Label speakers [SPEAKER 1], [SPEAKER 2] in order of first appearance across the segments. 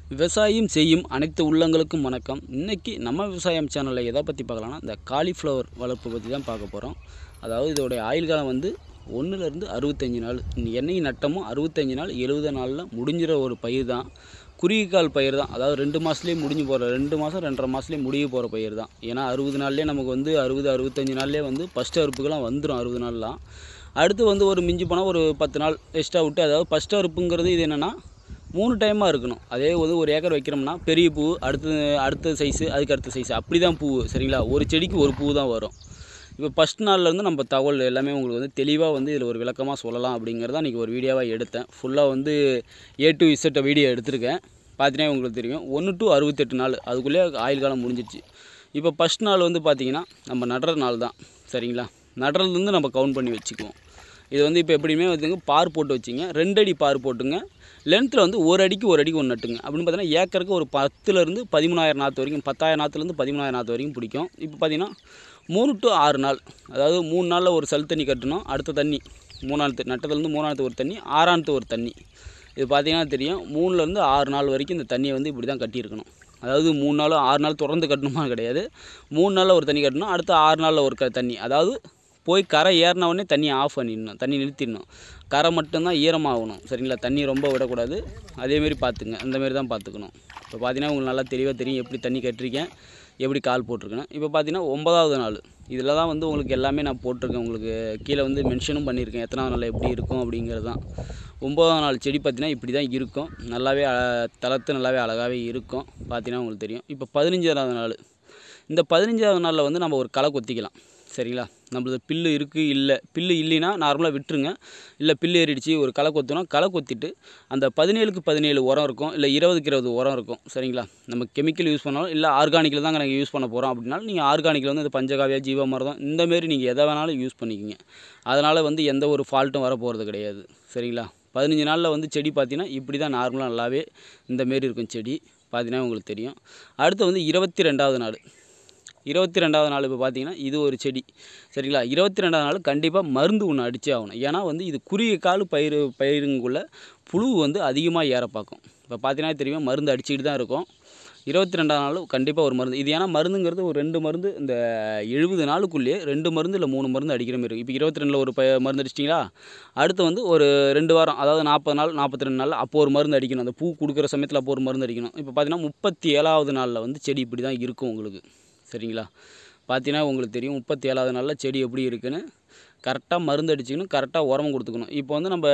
[SPEAKER 1] விவசாயம் செய்யும் அனைத்து உள்ளங்களுக்கும் வணக்கம் இன்னைக்கு நம்ம விவசாயம் சேனலில் எதை பற்றி பார்க்கலாம்னா இந்த காலிஃப்ளவர் வளர்ப்பு பற்றி தான் பார்க்க போகிறோம் அதாவது இதோடைய ஆயுள் காலம் வந்து ஒன்றுலேருந்து அறுபத்தஞ்சு நாள் என்னைக்கு நட்டமோ அறுபத்தஞ்சு நாள் எழுபது நாளில் முடிஞ்சிற ஒரு பயிர் தான் குறுகிய கால் பயிர் தான் அதாவது ரெண்டு மாதத்துலேயே முடிஞ்சு போகிற ரெண்டு மாதம் ரெண்டரை மாதத்துலேயே முடிய போகிற பயிர் தான் ஏன்னா அறுபது நாள்லேயே நமக்கு வந்து அறுபது அறுபத்தஞ்சு நாள்லேயே வந்து ஃபஸ்ட் அறுப்புக்கெல்லாம் வந்துடும் அறுபது நாள்லாம் அடுத்து வந்து ஒரு மிஞ்சி போனால் ஒரு பத்து நாள் எக்ஸ்ட்ரா விட்டு அதாவது ஃபஸ்ட் அறுப்புங்கிறது இது என்னென்னா மூணு டைமாக இருக்கணும் அதே வந்து ஒரு ஏக்கர் வைக்கிறோம்னா பெரிய பூ அடுத்து அடுத்த சைஸு அதுக்கு அடுத்த சைஸு அப்படி தான் பூ சரிங்களா ஒரு செடிக்கு ஒரு பூ தான் வரும் இப்போ ஃபஸ்ட் நாள்லேருந்து நம்ம தகவல் எல்லாமே உங்களுக்கு வந்து தெளிவாக வந்து இதில் ஒரு விளக்கமாக சொல்லலாம் அப்படிங்கிறத இன்றைக்கி ஒரு வீடியோவாக எடுத்தேன் ஃபுல்லாக வந்து ஏ டு இசட்டை வீடியோ எடுத்திருக்கேன் பார்த்தீங்கன்னா உங்களுக்கு தெரியும் ஒன்று டு அறுபத்தெட்டு நாள் அதுக்குள்ளேயே ஆயுள் காலம் முடிஞ்சிடுச்சு இப்போ ஃபஸ்ட் நாள் வந்து பார்த்திங்கன்னா நம்ம நடுற நாள் தான் சரிங்களா நடுறதுலேருந்து நம்ம கவுண்ட் பண்ணி வச்சுக்குவோம் இது வந்து இப்போ எப்படியுமே வந்துங்க பார் போட்டு வச்சிங்க ரெண்டு அடி பார் போட்டுங்க லென்த்தில் வந்து ஒரு அடிக்கு ஒரு அடிக்கு ஒன்று நட்டுங்க அப்படின்னு பார்த்தீங்கன்னா ஏக்கருக்கு ஒரு பத்துலேருந்து பதிமூணாயிரம் நாற்று வரைக்கும் பத்தாயிரம் நாற்றுலேருந்து பதிமூணாயிரம் நாற்று வரைக்கும் பிடிக்கும் இப்போ பார்த்தீங்கன்னா மூணு டு ஆறு நாள் அதாவது மூணு நாளில் ஒரு சல் தண்ணி கட்டணும் அடுத்த தண்ணி மூணாவது நட்டத்துலேருந்து மூணாவது ஒரு தண்ணி ஆறாவது ஒரு தண்ணி இது பார்த்தீங்கன்னா தெரியும் மூணுலேருந்து ஆறு நாள் வரைக்கும் இந்த தண்ணியை வந்து இப்படி தான் கட்டியிருக்கணும் அதாவது மூணு நாள் ஆறு நாள் தொடர்ந்து கட்டணுமா கிடையாது மூணு நாளில் ஒரு தண்ணி கட்டணும் அடுத்த ஆறு நாளில் ஒரு க தண்ணி அதாவது போய் கரை ஏறின உடனே தண்ணியை ஆஃப் பண்ணிடணும் தண்ணி நிறுத்திடணும் கரை மட்டும்தான் ஈரமாகணும் சரிங்களா தண்ணி ரொம்ப விடக்கூடாது அதேமாரி பார்த்துங்க அந்தமாரி தான் பார்த்துக்கணும் இப்போ பார்த்தீங்கன்னா உங்களுக்கு நல்லா தெளிவாக தெரியும் எப்படி தண்ணி கட்டிருக்கேன் எப்படி கால் போட்டிருக்கேன் இப்போ பார்த்தீங்கன்னா ஒன்பதாவது நாள் இதில் தான் வந்து உங்களுக்கு எல்லாமே நான் போட்டிருக்கேன் உங்களுக்கு கீழே வந்து மென்ஷனும் பண்ணியிருக்கேன் எத்தனாவது நாள் எப்படி இருக்கும் அப்படிங்கிறது தான் ஒம்பதாம் நாள் செடி பார்த்தீங்கன்னா இப்படி தான் இருக்கும் நல்லாவே அ- தளர்த்து நல்லாவே அழகாகவே இருக்கும் பார்த்தீங்கன்னா உங்களுக்கு தெரியும் இப்போ பதினஞ்சாவது நாள் இந்த பதினஞ்சாவது நாளில் வந்து நம்ம ஒரு களை கொத்திக்கலாம் சரிங்களா நம்மளது பில்லு இருக்குது இல்லை பில்லு இல்லைன்னா நார்மலாக விட்டுருங்க இல்லை பில்லு ஏறிடுச்சு ஒரு களை கொத்தணும் களை கொத்திட்டு அந்த பதினேழுக்கு பதினேழு உரம் இருக்கும் இல்லை இருபதுக்கு இருபது உரம் இருக்கும் சரிங்களா நம்ம கெமிக்கல் யூஸ் பண்ணாலும் இல்லை ஆர்கானிக்கில் தான் நாங்கள் யூஸ் பண்ண போகிறோம் அப்படின்னாலும் நீங்கள் ஆர்கானிக்கில் வந்து இந்த பஞ்சகாவியா ஜீவாமிர்தம் இந்தமாரி நீங்கள் எதை வேணாலும் யூஸ் பண்ணிக்கிங்க அதனால் வந்து எந்த ஒரு ஃபால்ட்டும் வர போகிறது கிடையாது சரிங்களா பதினஞ்சு நாளில் வந்து செடி பார்த்தீங்கன்னா இப்படி தான் நார்மலாக நல்லாவே இந்தமாரி இருக்கும் செடி பார்த்தீங்கன்னா உங்களுக்கு தெரியும் அடுத்து வந்து இருபத்தி ரெண்டாவது நாள் இருபத்தி ரெண்டாவது நாள் இப்போ பார்த்தீங்கன்னா இது ஒரு செடி சரிங்களா இருபத்தி ரெண்டாவது நாள் கண்டிப்பாக மருந்து ஒன்று அடிச்சே ஆகணும் ஏன்னா வந்து இது குறுகிய கால் பயிர் பயிருங்குள்ள புழு வந்து அதிகமாக ஏற பார்க்கும் இப்போ பார்த்தீங்கன்னா தெரியும் மருந்து அடிச்சுக்கிட்டு தான் இருக்கும் இருபத்தி ரெண்டாவது நாள் கண்டிப்பாக ஒரு மருந்து இது ஏன்னா மருந்துங்கிறது ஒரு ரெண்டு மருந்து இந்த எழுபது நாளுக்குள்ளேயே ரெண்டு மருந்து இல்லை மூணு மருந்து அடிக்கிற மாதிரி இருக்கும் இப்போ இருபத்தி ரெண்டில் ஒரு ப மருந்து அடிச்சிட்டிங்களா அடுத்து வந்து ஒரு ரெண்டு வாரம் அதாவது நாற்பது நாள் நாற்பத்தி ரெண்டு நாள் அப்போ ஒரு மருந்து அடிக்கணும் அந்த பூ கொடுக்குற சமயத்தில் அப்போ ஒரு மருந்து அடிக்கணும் இப்போ பார்த்தீங்கன்னா முப்பத்தி ஏழாவது நாளில் வந்து செடி இப்படி தான் இருக்கும் உங்களுக்கு சரிங்களா பார்த்தீங்கன்னா உங்களுக்கு தெரியும் முப்பத்தி ஏழாவது நாளில் செடி எப்படி இருக்குன்னு கரெக்டாக மருந்து அடிச்சுக்கணும் கரெக்டாக உரம் கொடுத்துக்கணும் இப்போ வந்து நம்ம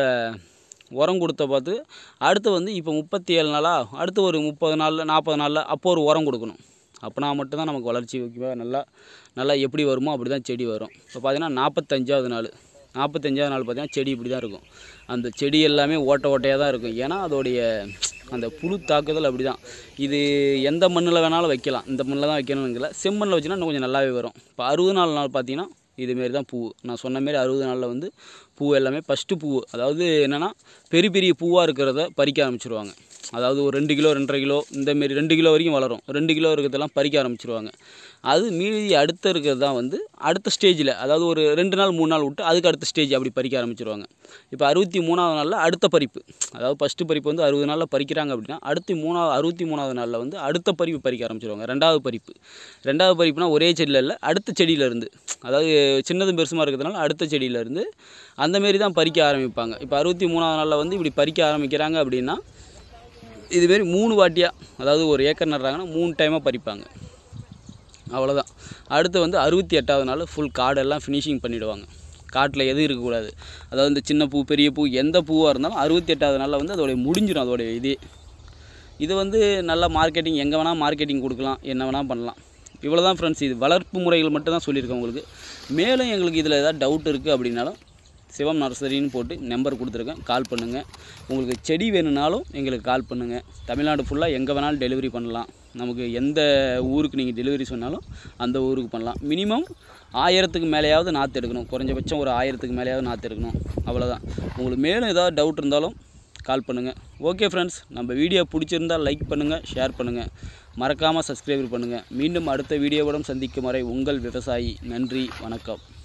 [SPEAKER 1] உரம் கொடுத்த பார்த்து அடுத்து வந்து இப்போ முப்பத்தி ஏழு நாளா அடுத்து ஒரு முப்பது நாளில் நாற்பது நாளில் அப்போ ஒரு உரம் கொடுக்கணும் அப்போனா மட்டும்தான் நமக்கு வளர்ச்சி ஓகேவா நல்லா நல்லா எப்படி வருமோ அப்படி தான் செடி வரும் இப்போ பார்த்தீங்கன்னா நாற்பத்தஞ்சாவது நாள் நாற்பத்தஞ்சாவது நாள் பார்த்தீங்கன்னா செடி இப்படி தான் இருக்கும் அந்த செடி எல்லாமே ஓட்ட ஓட்டையாக தான் இருக்கும் ஏன்னா அதோடைய அந்த புழு தாக்குதல் அப்படி தான் இது எந்த மண்ணில் வேணாலும் வைக்கலாம் இந்த மண்ணில் தான் வைக்கணுங்கிற செம்மண்ணில் வச்சுன்னா இன்னும் கொஞ்சம் நல்லாவே வரும் இப்போ அறுபது நாள் நாள் பார்த்தீங்கன்னா இதுமாரி தான் பூ நான் சொன்ன மாரி அறுபது நாளில் வந்து பூ எல்லாமே ஃபஸ்ட்டு பூ அதாவது என்னென்னா பெரிய பெரிய பூவாக இருக்கிறத பறிக்க ஆரம்பிச்சிருவாங்க அதாவது ஒரு ரெண்டு கிலோ ரெண்டரை கிலோ இந்தமாரி ரெண்டு கிலோ வரைக்கும் வளரும் ரெண்டு கிலோ இருக்கிறதெல்லாம் பறிக்க ஆரம்பிச்சிருவாங்க அது மீதி அடுத்து இருக்கிறது தான் வந்து அடுத்த ஸ்டேஜில் அதாவது ஒரு ரெண்டு நாள் மூணு நாள் விட்டு அதுக்கு அடுத்த ஸ்டேஜ் அப்படி பறிக்க ஆரம்பிச்சிருவாங்க இப்போ அறுபத்தி மூணாவது நாளில் அடுத்த பறிப்பு அதாவது ஃபஸ்ட்டு பறிப்பு வந்து அறுபது நாளில் பறிக்கிறாங்க அப்படின்னா அடுத்து மூணாவது அறுபத்தி மூணாவது நாளில் வந்து அடுத்த பறிப்பு பறிக்க ஆரம்பிச்சிருவாங்க ரெண்டாவது பறிப்பு ரெண்டாவது பறிப்புனா ஒரே செடியில் இல்லை அடுத்த செடியிலேருந்து அதாவது சின்னதும் பெருசுமாக இருக்கிறதுனால அடுத்த செடியிலேருந்து அந்தமாரி தான் பறிக்க ஆரம்பிப்பாங்க இப்போ அறுபத்தி மூணாவது நாளில் வந்து இப்படி பறிக்க ஆரம்பிக்கிறாங்க அப்படின்னா இதுமாரி மூணு வாட்டியாக அதாவது ஒரு ஏக்கர் நடுறாங்கன்னா மூணு டைமாக பறிப்பாங்க அவ்வளோதான் அடுத்து வந்து அறுபத்தி எட்டாவது நாள் ஃபுல் காடெல்லாம் ஃபினிஷிங் பண்ணிவிடுவாங்க காட்டில் எதுவும் இருக்கக்கூடாது அதாவது இந்த சின்ன பூ பெரிய பூ எந்த பூவாக இருந்தாலும் அறுபத்தி எட்டாவது நாளில் வந்து அதோடைய முடிஞ்சிடும் அதோடைய இதே இது வந்து நல்லா மார்க்கெட்டிங் எங்கே வேணால் மார்க்கெட்டிங் கொடுக்கலாம் என்ன வேணால் பண்ணலாம் இவ்வளோ தான் ஃப்ரெண்ட்ஸ் இது வளர்ப்பு முறைகள் மட்டும் தான் சொல்லியிருக்கேன் உங்களுக்கு மேலும் எங்களுக்கு இதில் ஏதாவது டவுட் இருக்குது அப்படின்னாலும் சிவம் நர்சரின்னு போட்டு நம்பர் கொடுத்துருக்கேன் கால் பண்ணுங்கள் உங்களுக்கு செடி வேணும்னாலும் எங்களுக்கு கால் பண்ணுங்கள் தமிழ்நாடு ஃபுல்லாக எங்கே வேணாலும் டெலிவரி பண்ணலாம் நமக்கு எந்த ஊருக்கு நீங்கள் டெலிவரி சொன்னாலும் அந்த ஊருக்கு பண்ணலாம் மினிமம் ஆயிரத்துக்கு மேலேயாவது நாற்று எடுக்கணும் குறைஞ்சபட்சம் ஒரு ஆயிரத்துக்கு மேலேயாவது நாற்று எடுக்கணும் அவ்வளோதான் உங்களுக்கு மேலும் ஏதாவது டவுட் இருந்தாலும் கால் பண்ணுங்கள் ஓகே ஃப்ரெண்ட்ஸ் நம்ம வீடியோ பிடிச்சிருந்தால் லைக் பண்ணுங்கள் ஷேர் பண்ணுங்கள் மறக்காமல் சப்ஸ்கிரைப் பண்ணுங்கள் மீண்டும் அடுத்த வீடியோவுடன் சந்திக்கும் வரை உங்கள் விவசாயி நன்றி வணக்கம்